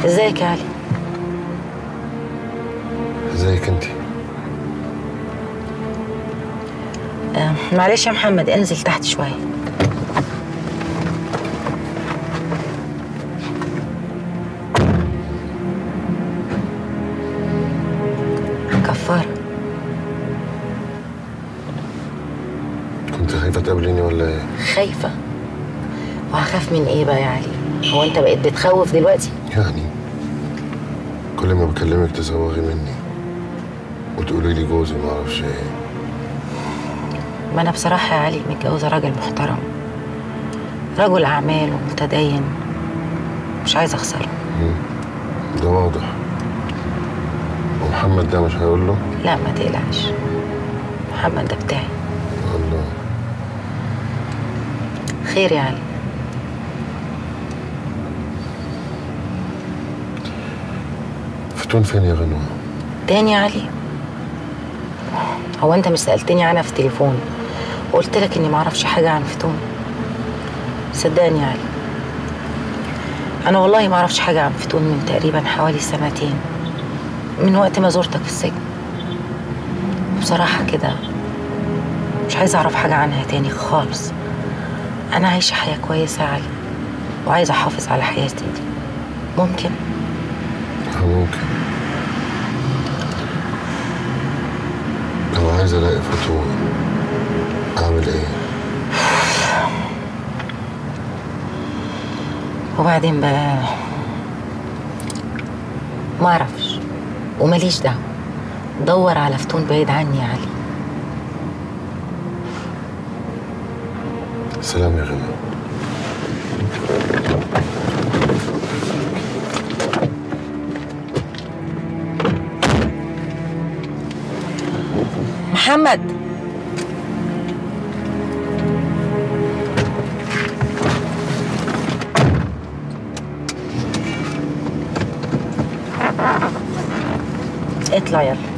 ازيك يا علي ازيك انت آه معلش يا محمد انزل تحت شويه كفاره كنت خايفه تقابليني ولا ايه خايفه وهخاف من ايه بقى يا علي هو انت بقيت بتخوف دلوقتي يعني كل ما بكلمك تزوغي مني وتقولي لي جوزي ما اعرفش ايه ما انا بصراحه يا علي متجوزه راجل محترم رجل اعمال ومتدين مش عايزه اخسره ده واضح ومحمد ده مش هيقول له لا ما تقلقش محمد ده بتاعي الله خير يا علي فتون فين يا غنوة تاني يا علي هو انت مش سالتني عنها في التليفون وقلت لك اني معرفش حاجه عن فتون صدقني يا علي انا والله معرفش حاجه عن فتون من تقريبا حوالي سنتين من وقت ما زرتك في السجن بصراحه كده مش عايزه اعرف حاجه عنها تاني خالص انا عايشه حياه كويسه يا علي وعايزه احافظ على حياتي دي ممكن اه ممكن لو عايز الاقي فتون اعمل ايه وبعدين بقى ما اعرفش وماليش دعوه دور على فتون بعيد عني يا علي سلام يا غنوة محمد اطلع يلا